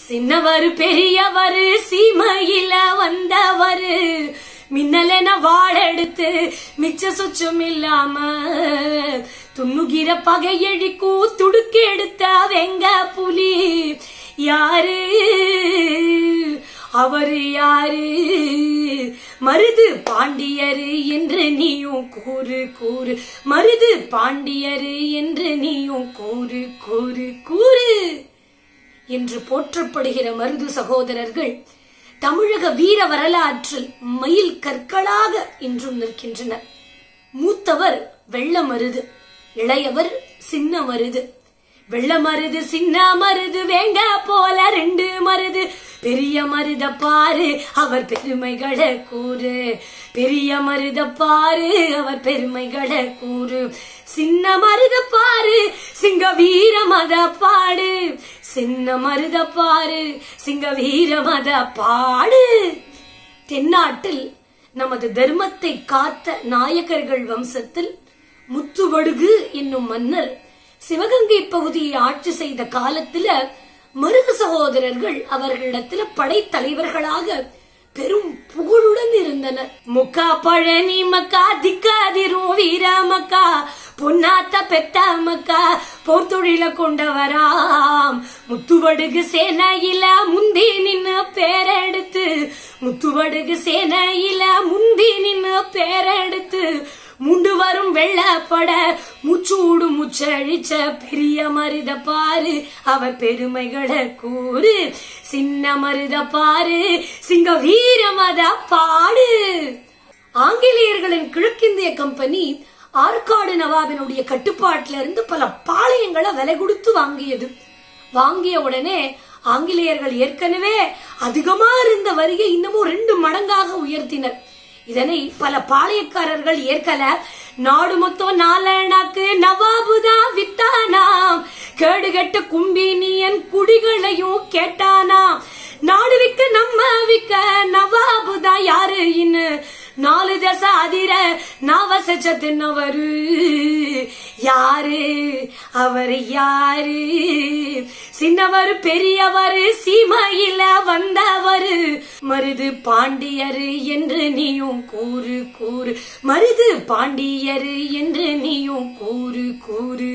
சின்னவர் பெரியவர் சீமையில வந்தவர் மின்னலென வாழெடுத்து மிச்ச சுச்சம் இல்லாம துண்ணுகிற பகையழிக்கூ துடுக்கெடுத்த வெங்க புலி யாரு அவரு யாரு மருது பாண்டியரு என்று நீயும் கூறு கூறு மருது பாண்டியரு என்று நீயும் கூறு கூறு கூறு என்று போற்றப்படுகிற மருது சகோதரர்கள் தமிழக வீர வரலாற்றில் மயில் கற்களாக இன்றும் நிற்கின்றனர் மூத்தவர் வெள்ள மருது இளையவர் சின்ன மருது வெள்ள மருது சின்ன மருது வேங்க போல ரெண்டு மருது பெரிய மருத பாரு அவர் பெருமைகளை கூறு பெரிய மருத பாரு அவர் பெருமைகளை கூறு சின்ன மருத பாரு சிங்க வீர மத பாடு சின்ன மருத பாரு சிங்க வீர மத பாடு தென்னாட்டில் நமது தர்மத்தை காத்த நாயக்கர்கள் வம்சத்தில் முத்துவடுகு என்னும் மன்னர் சிவகங்கை பகுதியை ஆட்சி செய்த காலத்துல மருது சகோதரர்கள் அவர்களிடத்துல படைத்தலைவர்களாக பெரும் புகழுடன் இருந்தனர் முக்கா பழனி மக்கா திக்காதிரும் வீர மக்கா பொன்னாத்த பெத்த மக்கா போர்த்தொழில கொண்டவராம் முத்துவடுகு சேனையில முந்தி நின்னு பேரெடுத்து முத்துவடுகு சேனையில முந்தி நின்னு பேரெடுத்து முண்டு வரும் வெள்ளப்பட முச்சூடு முச்சழிச்ச பெரிய மருத பாரு அவர் பெருமைகளை கூறு சின்ன மருத பாரு சிங்க வீர மத பாடு ஆங்கிலேயர்களின் கிழக்கிந்திய கம்பெனி ஆற்காடு நவாபினுடைய கட்டுப்பாட்டில இருந்து பல பாளையங்களை விலை கொடுத்து வாங்கியது வாங்கிய உடனே ஆங்கிலேயர்கள் ஏற்கனவே அதிகமா இருந்த வரியை இன்னமும் ரெண்டு மடங்காக உயர்த்தினர் இதனை பல பாளையக்காரர்கள் ஏற்கல நாடு மொத்தம் நாலனாக்கு நவாபுதா வித்தானாம் கேடுகட்ட கும்பினியன் குடிகளையும் கேட்டானாம் நாடு விக்க நம்ம விக்க நவாபுதா யாரு இன்னு நாலு தச அதிர நவசச்ச தின்னவரு யாரு அவர் யாரு சின்னவர் பெரியவர் சீமையில வந்தவர் மருது பாண்டியரு என்று நீயும் கூறு கூறு மருது பாண்டியரு என்று நீயும் கூறு கூறு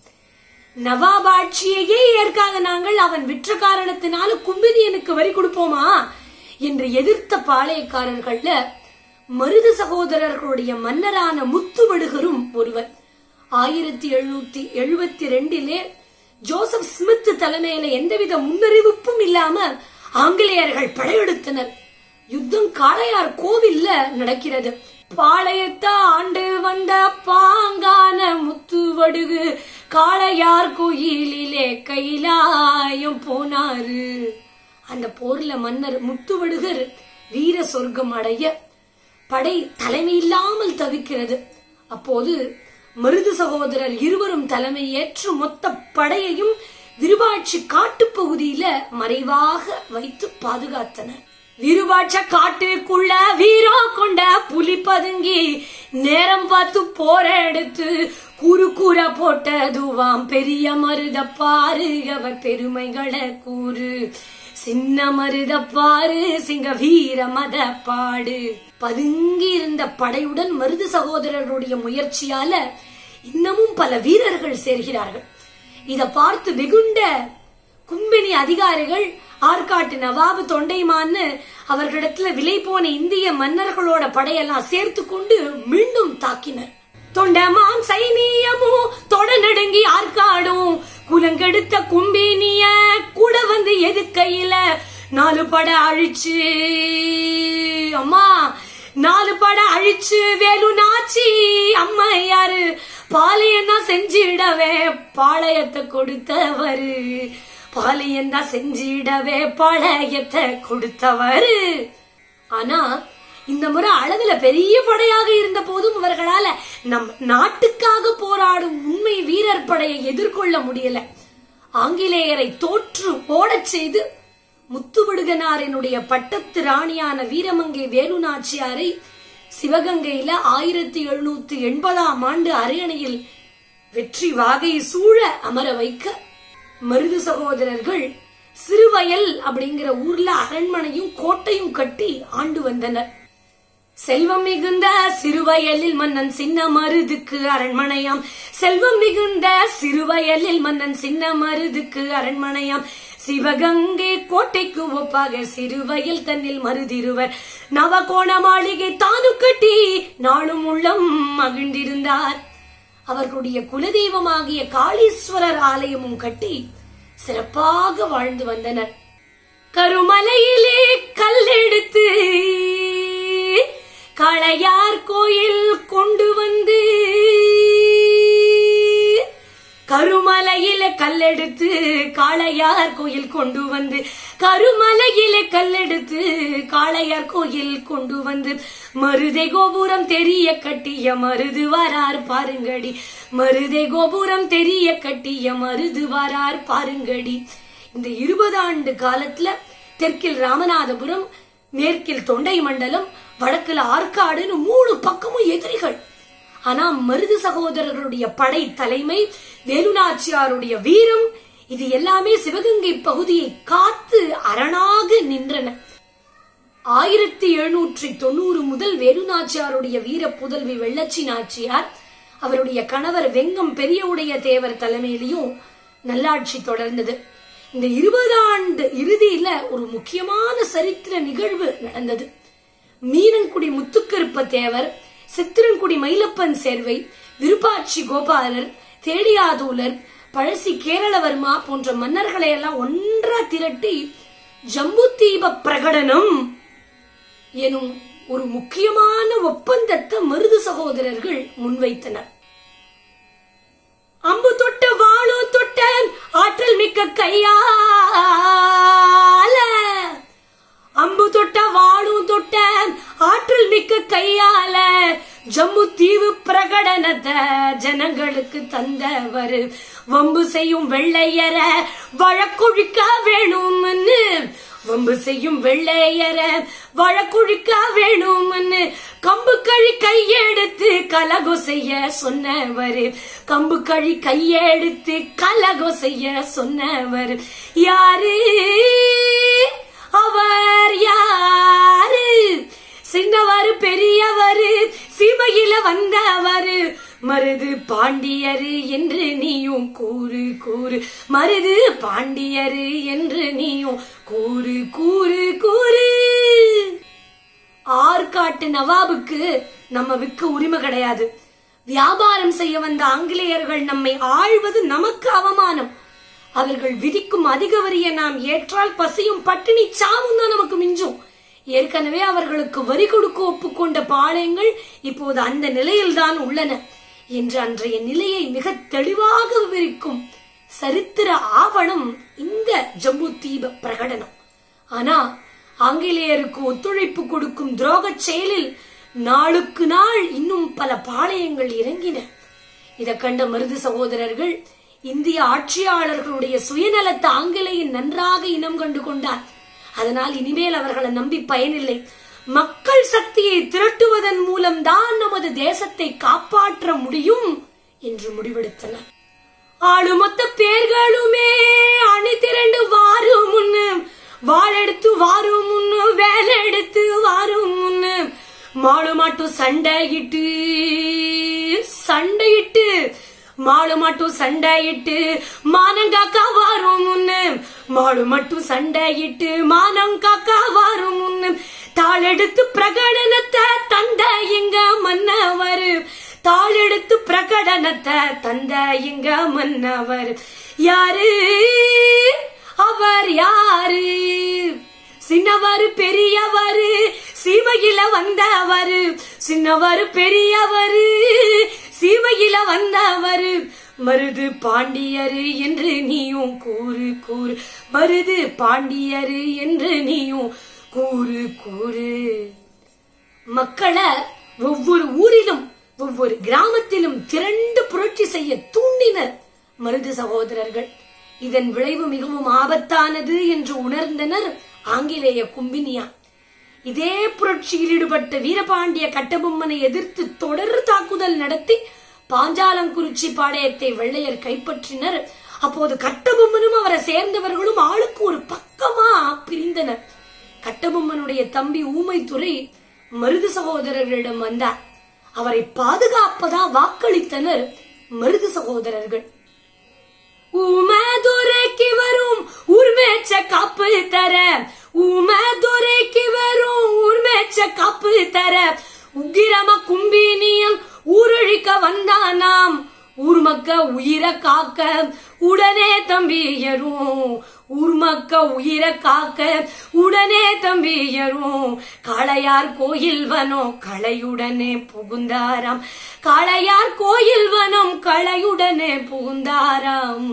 நவாபாட்சியையே ஏற்காத நாங்கள் அவன் விற்ற காரணத்தினால கும்பினியனுக்கு வரி கொடுப்போமா என்று எதிர்த்த பாளையக்காரர்கள்ல மருது சகோதரர்களுடைய மன்னரான முத்துவடுகரும் ஒருவர் ஆயிரத்தி எழுநூத்தி எழுபத்தி ரெண்டிலே ஜோசப் ஸ்மித் தலைமையில எந்தவித முன்னறிவிப்பும் இல்லாம ஆங்கிலேயர்கள் படையெடுத்தனர் யுத்தம் காளையார் கோவில்ல நடக்கிறது பாளையத்தை ஆண்டு வந்த பாங்கான முத்துவடுகு காளையார் கோயிலிலே கைலாயம் போனாரு அந்த போர்ல மன்னர் முத்துவடுகர் வீர சொர்க்கம் அடைய படை தலைமை இல்லாமல் தவிக்கிறது அப்போது மருது சகோதரர் இருவரும் தலைமை ஏற்று மொத்த படையையும் விருபாட்சி காட்டுப்பகுதியில மறைவாக வைத்து பாதுகாத்தனர் விருபாட்ச காட்டுக்குள்ள வீரோ கொண்ட புலி பதுங்கி நேரம் பார்த்து போற எடுத்து கூறு கூற போட்டதுவாம் பெரிய மருத பாரு அவர் பெருமைகளை கூறு சின்ன மருத பாரு சிங்க வீர மத பாடு பதுங்கி இருந்த படையுடன் மருது சகோதரருடைய முயற்சியால இன்னமும் பல வீரர்கள் சேர்கிறார்கள் இத பார்த்து வெகுண்ட கும்பினி அதிகாரிகள் ஆற்காட்டு நவாபு தொண்டைமான்னு அவர்களிடத்துல விலை போன இந்திய மன்னர்களோட படையெல்லாம் சேர்த்து கொண்டு மீண்டும் தாக்கினர் தொண்டமான் சைனியமும் தொட நடுங்கி ஆற்காடும் குலங்கெடுத்த கும்பினிய கூட வந்து எதுக்கையில நாலு பட அழிச்சு அம்மா நாலு பட அழிச்சு வேலு நாச்சி அம்மையாரு பாளையம் தான் செஞ்சிடவே பாளையத்தை கொடுத்தவரு பாளையம் தான் செஞ்சிடவே பாளையத்தை கொடுத்தவரு ஆனா இந்த முறை அளவுல பெரிய படையாக இருந்த போதும் இவர்களால நம் நாட்டுக்காக போராடும் உண்மை வீரர் படையை எதிர்கொள்ள முடியல ஆங்கிலேயரை தோற்று ஓடச் செய்து முத்துவடுகனாரினுடைய பட்டத்து ராணியான வீரமங்கை வேலுநாச்சியாரை சிவகங்கையில ஆயிரத்தி எழுநூத்தி எண்பதாம் ஆண்டு அரியணையில் வெற்றி வாகை சூழ அமர வைக்க மருது சகோதரர்கள் சிறுவயல் அப்படிங்கிற ஊர்ல அரண்மனையும் கோட்டையும் கட்டி ஆண்டு வந்தனர் செல்வம் மிகுந்த சிறுவயலில் மன்னன் சின்ன மருதுக்கு அரண்மனையாம் செல்வம் மிகுந்த சிறுவயலில் மன்னன் சின்ன மருதுக்கு அரண்மனையாம் சிவகங்கை கோட்டைக்கு ஒப்பாக சிறுவயல் தன்னில் மருதிருவர் நவகோண மாளிகை தானும் கட்டி நாளும் உள்ளம் மகிழ்ந்திருந்தார் அவர்களுடைய குலதெய்வமாகிய காளீஸ்வரர் ஆலயமும் கட்டி சிறப்பாக வாழ்ந்து வந்தனர் கருமலையிலே கல்லெடுத்து களையார் கோயில் கொண்டு வந்து கருமலையில கல்லெடுத்து காளையார் கோயில் கொண்டு வந்து கருமலையில கல்லெடுத்து காளையார் கோயில் கொண்டு வந்து மருதை கோபுரம் தெரிய கட்டிய மருது வரார் பாருங்கடி மருதை கோபுரம் தெரிய கட்டிய மருது வரார் பாருங்கடி இந்த இருபது ஆண்டு காலத்துல தெற்கில் ராமநாதபுரம் மேற்கில் தொண்டை மண்டலம் வடக்குல ஆற்காடுன்னு மூணு பக்கமும் எதிரிகள் ஆனா மருது சகோதரர்களுடைய படை தலைமை வேலுநாச்சியாருடைய வீரம் இது எல்லாமே சிவகங்கை பகுதியை காத்து அரணாக நின்றன ஆயிரத்தி எழுநூற்றி தொண்ணூறு முதல் வேலுநாச்சியாருடைய வீர புதல்வி வெள்ளச்சி நாச்சியார் அவருடைய கணவர் வெங்கம் பெரியவுடைய தேவர் தலைமையிலையும் நல்லாட்சி தொடர்ந்தது இந்த இருபது ஆண்டு இறுதியில ஒரு முக்கியமான சரித்திர நிகழ்வு நடந்தது மீனங்குடி முத்துக்கருப்ப தேவர் சித்திரன்குடி மயிலப்பன் சேர்வை விருப்பாட்சி கோபாலர் தேடியாதூலர் பழசி கேரளவர்மா போன்ற மன்னர்களை எல்லாம் ஒன்றா திரட்டி ஜம்புதீப பிரகடனம் எனும் ஒரு முக்கியமான ஒப்பந்தத்தை மருது சகோதரர்கள் முன்வைத்தனர் அம்பு தொட்ட வாழோ தொட்ட ஆற்றல் மிக்க கையால அம்பு தொட்ட வாழும் தொட்ட ஆற்றல் மிக்க கையால ஜம்மு தீவு பிரகடனத்தை ஜனங்களுக்கு தந்தவர் வம்பு செய்யும் வெள்ளையர வழக்குழிக்க வேணும்னு வம்பு செய்யும் வெள்ளையர வழக்குழிக்க வேணும்னு கம்பு கழி கையெடுத்து கலகோ செய்ய சொன்னவர் கம்பு கழி கையெடுத்து கலகோ செய்ய சொன்னவர் யாரு அவர் யாரு சின்னவர் பெரியவர் சீமையில வந்தவர் மருது பாண்டியரு என்று நீயும் கூறு கூறு மருது பாண்டியரு என்று நீயும் கூறு கூறு கூறு ஆற்காட்டு நவாபுக்கு நம்ம விற்க உரிமை கிடையாது வியாபாரம் செய்ய வந்த ஆங்கிலேயர்கள் நம்மை ஆழ்வது நமக்கு அவமானம் அவர்கள் விதிக்கும் அதிக வரியை நாம் ஏற்றால் பசியும் பட்டினி சாவும் தான் நமக்கு மிஞ்சும் ஏற்கனவே அவர்களுக்கு வரி கொடுக்க ஒப்புக்கொண்ட பாளையங்கள் இப்போது அந்த நிலையில்தான் உள்ளன என்று அன்றைய நிலையை மிக தெளிவாக விவரிக்கும் சரித்திர ஆவணம் இந்த ஜம்பு தீப பிரகடனம் ஆனா ஆங்கிலேயருக்கு ஒத்துழைப்பு கொடுக்கும் துரோகச் செயலில் நாளுக்கு நாள் இன்னும் பல பாளையங்கள் இறங்கின இதை கண்ட மருது சகோதரர்கள் இந்திய ஆட்சியாளர்களுடைய சுயநலத்தை ஆங்கிலேயன் நன்றாக இனம் கண்டு கொண்டார் அதனால் இனிமேல் அவர்களை நம்பி பயனில்லை மக்கள் சக்தியை திரட்டுவதன் மூலம் தான் நமது தேசத்தை காப்பாற்ற முடியும் என்று முடிவெடுத்தனர் ஆளுமொத்த பேர்களுமே அணி திரண்டு வாரும் முன்னு வாழெடுத்து வாரும் முன்னு வேலை எடுத்து வாரும் முன்னு மாடு மாட்டும் சண்டையிட்டு சண்டையிட்டு மாடு மட்டும் சண்டையிட்டு மானம் காக்கா வாரும் முன்னு மாடு மட்டும் சண்டையிட்டு மானம் காக்கா வாரும் முன்னு தாளெடுத்து பிரகடனத்தை தந்த எங்க மன்னவர் தாளெடுத்து பிரகடனத்தை தந்த எங்க மன்னவர் யாரு அவர் யாரு சின்னவர் பெரியவர் சீமையில வந்தவர் சின்னவர் பெரியவர் சீமையில வந்தவர் மருது பாண்டியரு என்று நீயும் கூறு கூறு மருது பாண்டியரு என்று நீயும் கூறு கூறு மக்களை ஒவ்வொரு ஊரிலும் ஒவ்வொரு கிராமத்திலும் திரண்டு புரட்சி செய்ய தூண்டினர் மருது சகோதரர்கள் இதன் விளைவு மிகவும் ஆபத்தானது என்று உணர்ந்தனர் ஆங்கிலேய கும்பினியா இதே புரட்சியில் ஈடுபட்ட வீரபாண்டிய கட்டபொம்மனை எதிர்த்து தொடர் தாக்குதல் நடத்தி பாஞ்சாலங்குறிச்சி பாளையத்தை வெள்ளையர் கைப்பற்றினர் அப்போது கட்டபொம்மனும் அவரை சேர்ந்தவர்களும் ஆளுக்கு ஒரு பக்கமா பிரிந்தனர் கட்டபொம்மனுடைய தம்பி ஊமைத்துறை மருது சகோதரர்களிடம் வந்தார் அவரை பாதுகாப்பதா வாக்களித்தனர் மருது சகோதரர்கள் உமதுரைக்கு வரும் ஊர்மேச்ச காப்பு தர உமதுரைக்கு வரும் ஊர்மேச்ச காப்பு தர உக்கிரம கும்பினியன் ஊரழிக்க வந்தானாம் ஊர் மக்க உயிரை காக்க உடனே தம்பியரும் ஊர் மக்க உயிரை காக்க உடனே தம்பியரும் காளையார் கோயில் வனம் களையுடனே புகுந்தாராம் காளையார் கோயில் வனம் களையுடனே புகுந்தாராம்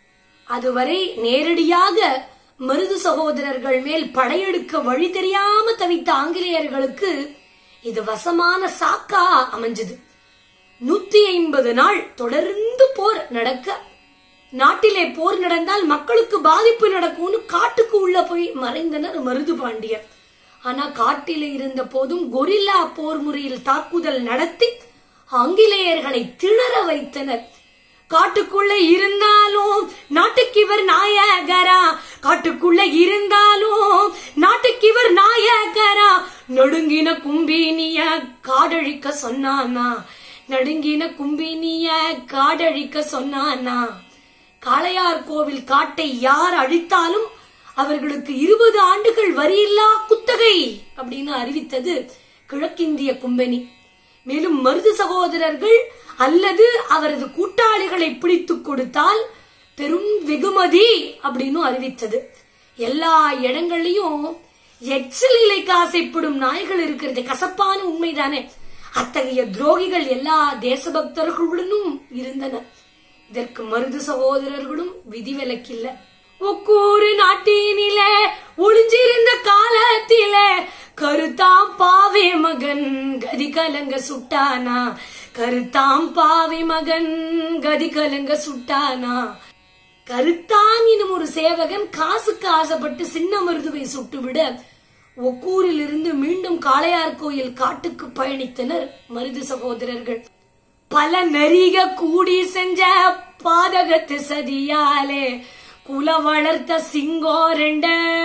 அதுவரை நேரடியாக மருது சகோதரர்கள் மேல் படையெடுக்க வழி தெரியாம தவித்த ஆங்கிலேயர்களுக்கு இது வசமான சாக்கா அமைஞ்சது நூத்தி ஐம்பது நாள் தொடர்ந்து போர் நடக்க நாட்டிலே போர் நடந்தால் மக்களுக்கு பாதிப்பு நடக்கும்னு காட்டுக்கு உள்ள போய் மறைந்தனர் மருது பாண்டியர் ஆனா காட்டிலே இருந்த போதும் கொரில்லா போர் முறையில் தாக்குதல் நடத்தி ஆங்கிலேயர்களை திணற வைத்தனர் காட்டுக்குள்ள இருந்தாலும் நாட்டுக்கு இவர் நாயகரா காட்டுக்குள்ள இருந்தாலும் நாட்டுக்கு இவர் நாயகரா நடுங்கின கும்பினிய காடழிக்க சொன்னானா நடுங்கின கும்பினிய காடழிக்க சொன்னானா காளையார் கோவில் காட்டை யார் அழித்தாலும் அவர்களுக்கு இருபது ஆண்டுகள் வரியில்லா குத்தகை அப்படின்னு அறிவித்தது கிழக்கிந்திய கும்பெனி மேலும் மருது சகோதரர்கள் அல்லது அவரது கூட்டாளிகளை பிடித்து கொடுத்தால் பெரும் வெகுமதி அப்படின்னு அறிவித்தது எல்லா இடங்கள்லயும் எச்சல் இலைக்கு ஆசைப்படும் நாய்கள் இருக்கிறது கசப்பான உண்மைதானே அத்தகைய துரோகிகள் எல்லா தேசபக்தர்களுடனும் இருந்தனர் இதற்கு மருது சகோதரர்களும் விதிவிலக்கில்ல ஒக்கூறு நாட்டினிலே ஒளிஞ்சிருந்த காலத்திலே கருத்தாம் பாவே மகன் கதி கலங்க சுட்டானா கருத்தாம் பாவே மகன் கதி கலங்க சுட்டானா கருத்தான் எனும் ஒரு சேவகன் காசுக்கு ஆசைப்பட்டு சின்ன மருதுவை சுட்டுவிட ஒக்கூரில் இருந்து மீண்டும் காளையார் கோயில் காட்டுக்கு பயணித்தனர் மருது சகோதரர்கள் பல நரிக கூடி செஞ்ச பாதகத்து சதியாலே குலம் வளர்த்த சிங்கோ ரெண்ட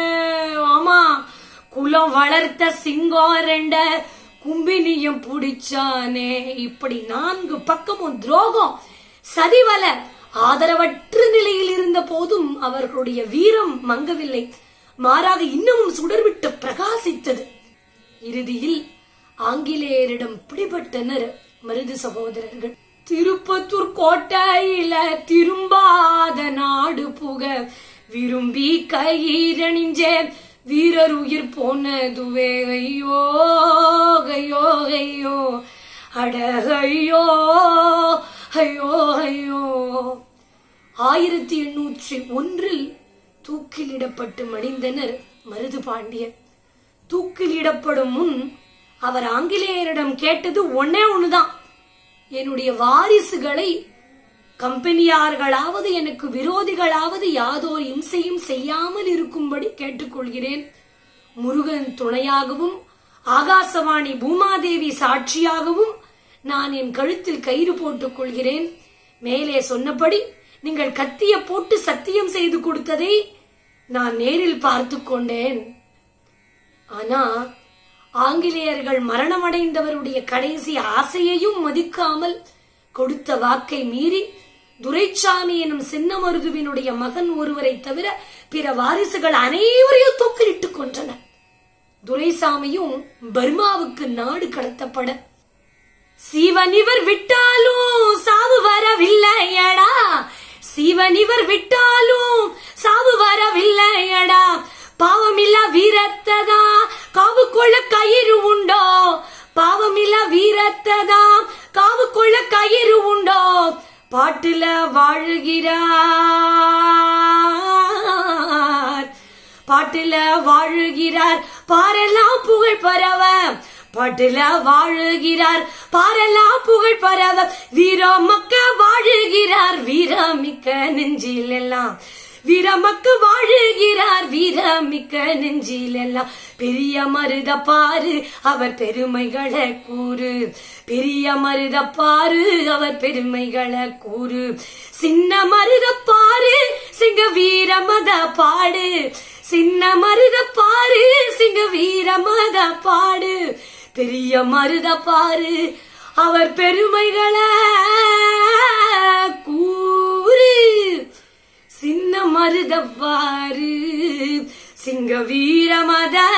ஆமா குலம் வளர்த்த சிங்கோ ரெண்ட கும்பினியும் புடிச்சானே இப்படி நான்கு பக்கமும் துரோகம் சதிவல ஆதரவற்ற நிலையில் இருந்த போதும் அவர்களுடைய வீரம் மங்கவில்லை மாறாக இன்னமும் சுடர்விட்டு பிரகாசித்தது இறுதியில் ஆங்கிலேயரிடம் பிடிபட்டனர் மருது சகோதரர்கள் திருப்பத்தூர் கோட்டையில திரும்பாத நாடு புக விரும்பி கையிரணிஞ்சே வீரர் உயிர் போனதுவே ஐயோ ஐயோ ஐயோ அட ஐயோ ஐயோ ஐயோ ஆயிரத்தி எண்ணூற்றி ஒன்றில் தூக்கிலிடப்பட்டு மடிந்தனர் மருது பாண்டியர் தூக்கிலிடப்படும் முன் அவர் ஆங்கிலேயரிடம் கேட்டது ஒன்னே ஒண்ணுதான் என்னுடைய வாரிசுகளை கம்பெனியார்களாவது எனக்கு விரோதிகளாவது யாதோர் இம்சையும் செய்யாமல் இருக்கும்படி கேட்டுக்கொள்கிறேன் முருகன் துணையாகவும் ஆகாசவாணி பூமாதேவி சாட்சியாகவும் நான் என் கழுத்தில் கயிறு போட்டுக் கொள்கிறேன் மேலே சொன்னபடி நீங்கள் கத்திய போட்டு சத்தியம் செய்து கொடுத்ததை நான் நேரில் பார்த்து கொண்டேன் ஆனா ஆங்கிலேயர்கள் மரணமடைந்தவருடைய கடைசி ஆசையையும் மதிக்காமல் கொடுத்த வாக்கை மீறி துரைச்சாமி எனும் சின்னமருதுவினுடைய மகன் ஒருவரை தவிர பிற வாரிசுகள் அனைவரையும் தூக்கிலிட்டுக் கொன்றனர் துரைசாமியும் பர்மாவுக்கு நாடு கடத்தப்பட சீவனிவர் விட்டாலும் சாவு வரவில்லையடா சீவனிவர் விட்டாலும் சாவு வரவில்லையடா பாவமில்லா வீரத்ததா காவு கொள்ள கயிறு உண்டோ பாவமில்லா வீரத்ததா காவு கொள்ள கயிறு உண்டோ பாட்டுல வாழுகிறார் பாட்டுல வாழுகிறார் பாரெல்லாம் புகழ் பரவ பாட்டுல வாழுகிறார் பாரெல்லாம் புகழ் பரவ வீரமிக்க வாழுகிறார் வீரமிக்க நெஞ்சில் எல்லாம் வீரமக்கு வாழுகிறார் வீரமிக்க நெஞ்சில் எல்லாம் பெரிய மருத பாரு அவர் பெருமைகளை கூறு பெரிய மருத பாரு அவர் பெருமைகளை கூறு சின்ன மருத பாரு சிங்க வீர மத பாடு சின்ன மருத பாரு சிங்க வீர மத பாடு பெரிய மருத பாரு அவர் பெருமைகளை கூறு சின்ன மருத பாரு சிங்க வீர மத